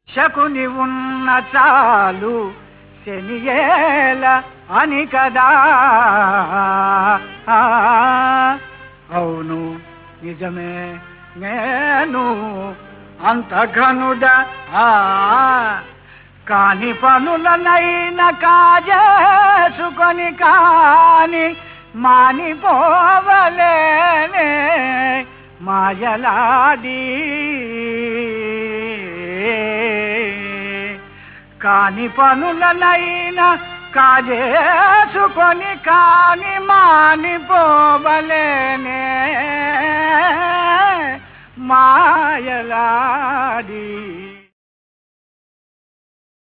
శకుని ఉన్న చాలు శనియేల అని కదా అవును నిజమే నేను అంత ఘనుడ ఆ కాని పనులనైన కాజేసుకొని కాని మానిపోవలేనే మాయలాడి కాని పనులనైనా కాజేసుకొని కాని మానిపోవలేనే మాయలాడి